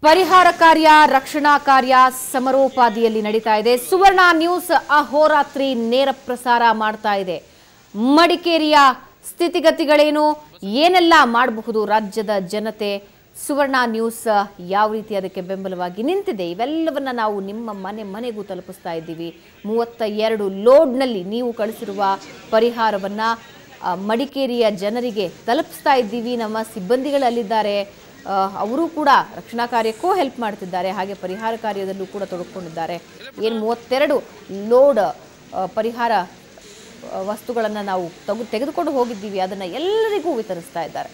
ಪರಿಹಾರ ಕಾರ್ಯ ರಕ್ಷಣಾ ಕಾರ್ಯ ಸಮರೋಪಾದಿಯಲ್ಲಿ ನಡೀತಾ ಇದೆ ಸುವರ್ಣ ನ್ಯೂಸ್ ಅಹೋರಾತ್ರಿ ನೇರ ಪ್ರಸಾರ ಮಾಡ್ತಾ ಇದೆ ಮಡಿಕೇರಿಯ ಸ್ಥಿತಿಗತಿಗಳೇನು ಏನೆಲ್ಲ ಮಾಡಬಹುದು ರಾಜ್ಯದ ಜನತೆ ಸುವರ್ಣ ನ್ಯೂಸ್ ಯಾವ ರೀತಿ ಅದಕ್ಕೆ ಬೆಂಬಲವಾಗಿ ನಿಂತಿದೆ ಇವೆಲ್ಲವನ್ನ ನಾವು ನಿಮ್ಮ ಮನೆ ಮನೆಗೂ ತಲುಪಿಸ್ತಾ ಇದ್ದೀವಿ ಮೂವತ್ತ ಎರಡು ಲೋಡ್ನಲ್ಲಿ ನೀವು ಕಳಿಸಿರುವ ಪರಿಹಾರವನ್ನ ಆ, ಮಡಿಕೇರಿಯ ಜನರಿಗೆ ತಲುಪಿಸ್ತಾ ಇದ್ದೀವಿ ನಮ್ಮ ಸಿಬ್ಬಂದಿಗಳಲ್ಲಿದ್ದಾರೆ ಆ, ಅವರೂ ಕೂಡ ರಕ್ಷಣಾ ಕಾರ್ಯಕ್ಕೂ ಹೆಲ್ಪ್ ಮಾಡ್ತಿದ್ದಾರೆ ಹಾಗೆ ಪರಿಹಾರ ಕಾರ್ಯದಲ್ಲೂ ಕೂಡ ತೊಡಗಿಕೊಂಡಿದ್ದಾರೆ ಏನು ಮೂವತ್ತೆರಡು ಲೋಡ್ ಆ, ಪರಿಹಾರ ವಸ್ತುಗಳನ್ನು ನಾವು ತಗು ತೆಗೆದುಕೊಂಡು ಹೋಗಿದ್ದೀವಿ ಅದನ್ನು ಎಲ್ಲರಿಗೂ ವಿತರಿಸ್ತಾ ಇದ್ದಾರೆ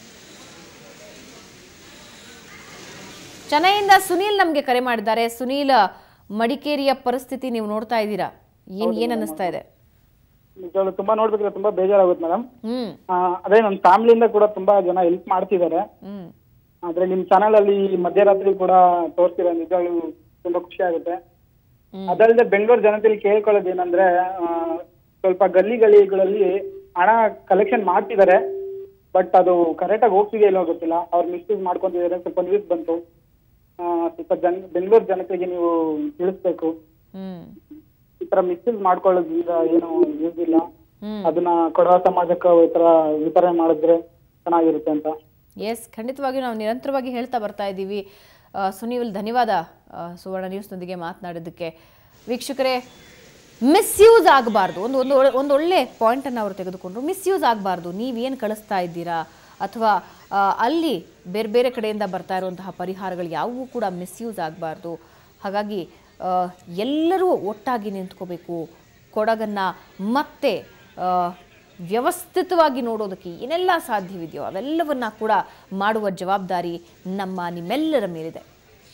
ಚೆನ್ನೈಯಿಂದ ಸುನೀಲ್ ನಮಗೆ ಕರೆ ಮಾಡಿದ್ದಾರೆ ಸುನೀಲ್ ಮಡಿಕೇರಿಯ ಪರಿಸ್ಥಿತಿ ನೀವು ನೋಡ್ತಾ ಇದ್ದೀರಾ ಏನ್ ಏನ್ ಅನ್ನಿಸ್ತಾ ಇದೆ ನಿಜವಾಗ್ಲೂ ತುಂಬಾ ನೋಡ್ಬೇಕಿದ್ರೆ ತುಂಬಾ ಬೇಜಾರಾಗುತ್ತೆ ಮೇಡಮ್ ಹ್ಮ್ ಅದೇ ನನ್ನ ಫ್ಯಾಮಿಲಿಯಿಂದ ಕೂಡ ತುಂಬಾ ಜನ ಹೆಲ್ಪ್ ಮಾಡ್ತಿದ್ದಾರೆ ಹ್ಮ್ ಆದ್ರೆ ನಿಮ್ ಚಾನಲ್ ಅಲ್ಲಿ ಮಧ್ಯರಾತ್ರಿ ಕೂಡ ತೋರಿಸ್ತೀರ ನಿಜವಾಗ್ಲೂ ತುಂಬಾ ಖುಷಿ ಆಗುತ್ತೆ ಹ್ಮ್. ಅದಲ್ಲದೆ ಬೆಂಗಳೂರು ಜನತೆಯಲ್ಲಿ ಕೇಳ್ಕೊಳ್ಳೋದು ಏನಂದ್ರೆ ಆ, ಸ್ವಲ್ಪ ಗಲ್ಲಿ ಗಲಿಗಳಲ್ಲಿ ಹಣ ಕಲೆಕ್ಷನ್ ಮಾಡ್ತಿದ್ದಾರೆ ಬಟ್ ಅದು ಕರೆಕ್ಟ್ ಆಗಿ ಹೋಗ್ತಿದೆಯೋ ಇಲ್ಲೋ ಗೊತ್ತಿಲ್ಲ ಅವ್ರು ಮಿಸ್ಯೂಸ್ ಮಾಡ್ಕೊಂತಿದ್ದಾರೆ ಸ್ವಲ್ಪ ನ್ಯೂಸ್ ಬಂತು ಆ, ಸ್ವಲ್ಪ ಜನ್ ಬೆಂಗಳೂರು ಜನತೆಗೆ ನೀವು ತಿಳಿಸ್ಬೇಕು ಹ್ಮ್ ಈ ತರ ಮಿಸ್ಯೂಸ್ ಮಾಡ್ಕೊಳ್ಳೋದ್ರಿಂದ ಏನು ಯೂಸ್ ಇಲ್ಲ ಹ್ಮ್ ಅದನ್ನ ಕೊಡವ ಸಮಾಜಕ್ಕೆ ಈ ತರ ವಿತರಣೆ ಮಾಡಿದ್ರೆ ಚೆನ್ನಾಗಿರುತ್ತೆ ಅಂತ ಎಸ್ ಖಂಡಿತವಾಗಿಯೂ ನಾವು ನಿರಂತರವಾಗಿ ಹೇಳ್ತಾ ಬರ್ತಾ ಇದ್ದೀವಿ ಆ, ಸುನೀಲ್ ಧನ್ಯವಾದ ಆ, ಸುವರ್ಣ ನ್ಯೂಸ್ನೊಂದಿಗೆ ಮಾತನಾಡೋದಕ್ಕೆ ವೀಕ್ಷಕರೇ ಮಿಸ್ಯೂಸ್ ಆಗಬಾರ್ದು ಒಂದು ಒಂದು ಒಳ್ಳೆ- ಒಂದು ಒಳ್ಳೆ ಪಾಯಿಂಟನ್ನು ಅವರು ತೆಗೆದುಕೊಂಡ್ರು ಮಿಸ್ಯೂಸ್ ಆಗಬಾರ್ದು ನೀವೇನು ಕಳಿಸ್ತಾ ಇದ್ದೀರಾ ಅಥವಾ ಆ, ಅಲ್ಲಿ ಬೇರೆ ಬೇರೆ ಕಡೆಯಿಂದ ಬರ್ತಾ ಇರುವಂತಹ ಪರಿಹಾರಗಳು ಯಾವುವೂ ಕೂಡ ಮಿಸ್ಯೂಸ್ ಆಗಬಾರ್ದು ಹಾಗಾಗಿ ಆ, ಎಲ್ಲರೂ ಒಟ್ಟಾಗಿ ನಿಂತ್ಕೋಬೇಕು ಕೊಡಗನ್ನು ಮತ್ತೆ ಆ, ವ್ಯವಸ್ಥಿತವಾಗಿ ನೋಡೋದಕ್ಕೆ ಏನೆಲ್ಲ ಸಾಧ್ಯವಿದೆಯೋ ಅವೆಲ್ಲವನ್ನ ಕೂಡ ಮಾಡುವ ಜವಾಬ್ದಾರಿ ನಮ್ಮ ನಿಮ್ಮೆಲ್ಲರ ಮೇಲಿದೆ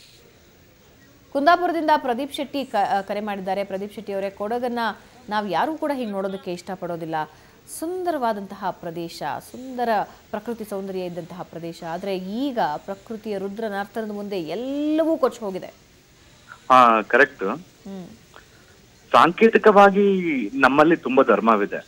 ಕುಂದಾಪುರದಿಂದ ಪ್ರದೀಪ್ ಶೆಟ್ಟಿ ಕ ಕರೆ ಮಾಡಿದ್ದಾರೆ ಪ್ರದೀಪ್ ಶೆಟ್ಟಿ ಅವರೇ ಕೊಡಗನ್ನ ನಾವು ಯಾರೂ ಕೂಡ ಹೀಗೆ ನೋಡೋದಕ್ಕೆ ಇಷ್ಟಪಡೋದಿಲ್ಲ ಸುಂದರವಾದಂತಹ ಪ್ರದೇಶ ಸುಂದರ ಪ್ರಕೃತಿ ಸೌಂದರ್ಯ ಇದ್ದಂತಹ ಪ್ರದೇಶ ಆದರೆ ಈಗ ಪ್ರಕೃತಿಯ ರುದ್ರ ನರ್ತನದ ಮುಂದೆ ಎಲ್ಲವೂ ಕೊಚ್ಚಿ ಹೋಗಿದೆ ಹಾ ಕರೆಕ್ಟ್ ಹ್ಮ್ ಸಾಂಕೇತಿಕವಾಗಿ ನಮ್ಮಲ್ಲಿ ತುಂಬಾ ಧರ್ಮವಿದೆ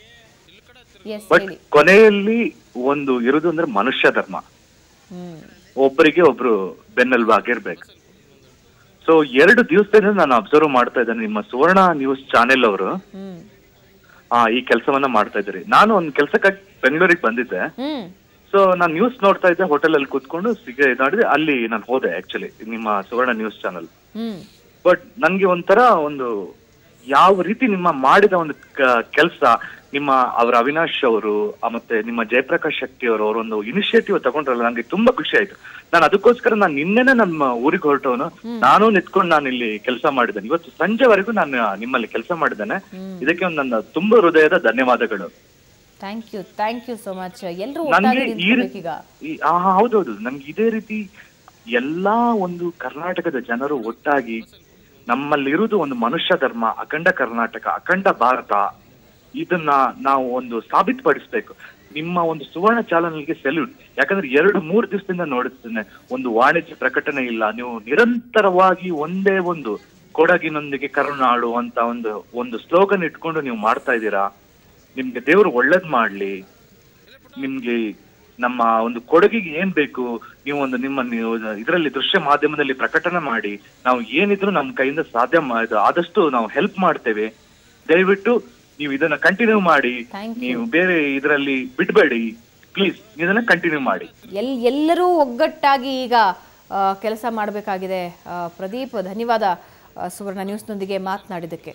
ಎಸ್ ಬಟ್ ಹೇಳಿ ಕೊನೆಯಲ್ಲಿ ಒಂದು ಇರುವುದು ಅಂದ್ರೆ ಮನುಷ್ಯ ಧರ್ಮ ಹ್ಮ್ ಒಬ್ಬರಿಗೆ ಒಬ್ರು ಬೆನ್ನೆಲುಬಾಗಿರ್ಬೇಕು ಸೊ ಎರಡು ದಿವಸದಿಂದ ನಾನು ಅಬ್ಸರ್ವ್ ಮಾಡ್ತಾ ಇದ್ದೇನೆ ನಿಮ್ಮ ಸುವರ್ಣ ನ್ಯೂಸ್ ಚಾನೆಲ್ ಅವರು ಹ್ಮ್ ಆ ಈ ಕೆಲಸವನ್ನ ಮಾಡ್ತಾ ಇದ್ದೀರಿ ನಾನು ಒಂದ್ ಕೆಲ್ಸಕ್ಕಾಗಿ ಬೆಂಗಳೂರಿಗೆ ಬಂದಿದ್ದೆ ಹ್ಮ್ ಸೊ ನಾನು ನ್ಯೂಸ್ ನೋಡ್ತಾ ಇದ್ದೆ ಹೋಟೆಲ್ ಅಲ್ಲಿ ಕೂತ್ಕೊಂಡು ಸಿಗ ಮಾಡಿದೆ ಅಲ್ಲಿ ನಾನು ಹೋದೆ ಆಕ್ಚುಲಿ ನಿಮ್ಮ Suvarna news channel hmm but ನನ್ಗೆ ಒಂಥರ ಒಂದು ಯಾವ ರೀತಿ ನಿಮ್ಮ ಮಾಡಿದ ಒಂದು ಕೆಲಸ ನಿಮ್ಮ ಅವರ ಅವಿನಾಶ್ ಅವರು ಆ, ಮತ್ತೆ ನಿಮ್ಮ ಜಯಪ್ರಕಾಶ್ ಶೆಟ್ಟಿ ಅವರು ಅವರೊಂದು ಇನಿಷಿಯೇಟಿವ್ ತಗೊಂಡ್ರಲ್ಲ ನಂಗೆ ತುಂಬಾ ಖುಷಿ ಆಯ್ತು ನಾನು ಅದಕ್ಕೋಸ್ಕರ ನಾನು ನಿನ್ನೆನೆ ನಮ್ಮ ಊರಿಗೆ ಹೊರಟವನು ನಾನು ನಿಂತ್ಕೊಂಡು ನಾನು ಇಲ್ಲಿ ಕೆಲಸ ಮಾಡಿದ್ದೇನೆ ಇವತ್ತು ಸಂಜೆವರೆಗೂ ನಾನು ನಿಮ್ಮಲ್ಲಿ ಕೆಲಸ ಮಾಡಿದ್ದೇನೆ ಇದಕ್ಕೆ ಒಂದು ನನ್ನ ತುಂಬಾ ಹೃದಯದ ಧನ್ಯವಾದಗಳು thank you thank you so much ಎಲ್ಲರೂ ನನ್ಗೆ ಒಟ್ಟಾಗಿ ಈ ನಿಂತ್ಕೋಬೇಕೀಗ ಈ- ಆ, ಹೌದೌದು ನನ್ಗೆ ಇದೇ ರೀತಿ ಎಲ್ಲಾ ಒಂದು ಕರ್ನಾಟಕದ ಜನರು ಒಟ್ಟಾಗಿ ನಮ್ಮಲ್ಲಿರುವುದು ಒಂದು ಮನುಷ್ಯ ಧರ್ಮ ಅಖಂಡ ಕರ್ನಾಟಕ ಅಖಂಡ ಭಾರತ ಇದನ್ನ ನಾವು ಒಂದು ಸಾಬೀತುಪಡಿಸ್ಬೇಕು ನಿಮ್ಮ ಒಂದು ಸುವರ್ಣ ಚಾನಲ್ಗೆ ಸೆಲ್ಯೂಟ್ ಯಾಕಂದ್ರೆ ಎರಡು ಮೂರು ದಿವಸದಿಂದ ನೋಡುತ್ತೇನೆ ಒಂದು ವಾಣಿಜ್ಯ ಪ್ರಕಟಣೆ ಇಲ್ಲ ನೀವು ನಿರಂತರವಾಗಿ ಒಂದೇ ಒಂದು ಕೊಡಗಿನೊಂದಿಗೆ ಕರುನಾಡು ಅಂತ ಒಂದು ಒಂದು ಸ್ಲೋಗನ್ ಇಟ್ಕೊಂಡು ನೀವು ಮಾಡ್ತಾ ಇದ್ದೀರಾ ನಿಮ್ಗೆ ದೇವರು ಒಳ್ಳೇದ್ ಮಾಡ್ಲಿ ನಿಮ್ಗೆ ನಮ್ಮ ಒಂದು ಕೊಡಗಿಗೆ ಏನ್ ಬೇಕು ನೀವು ಒಂದು ನಿಮ್ಮ ನೀವು ಇದರಲ್ಲಿ ದೃಶ್ಯ ಮಾಧ್ಯಮದಲ್ಲಿ ಪ್ರಕಟಣೆ ಮಾಡಿ ನಾವು ಏನಿದ್ರು ನಮ್ಮ ಕೈಯಿಂದ ಸಾಧ್ಯ ಮಾ- ಇದು ಆದಷ್ಟು ನಾವು ಹೆಲ್ಪ್ ಮಾಡ್ತೇವೆ ದಯವಿಟ್ಟು ನೀವು ಇದನ್ನ ಕಂಟಿನ್ಯೂ ಮಾಡಿ Thank you. ನೀವು ಬೇರೆ ಇದರಲ್ಲಿ ಬಿಡ್ಬೇಡಿ ಪ್ಲೀಸ್ ಇದನ್ನ ಕಂಟಿನ್ಯೂ ಮಾಡಿ ಎಲ್ ಎಲ್ಲರೂ ಒಗ್ಗಟ್ಟಾಗಿ ಈಗ ಕೆಲಸ ಮಾಡಬೇಕಾಗಿದೆ ಪ್ರದೀಪ್ ಧನ್ಯವಾದ ಆ, ಸುವರ್ಣ ನ್ಯೂಸ್ನೊಂದಿಗೆ ಮಾತನಾಡಿದ್ದಕ್ಕೆ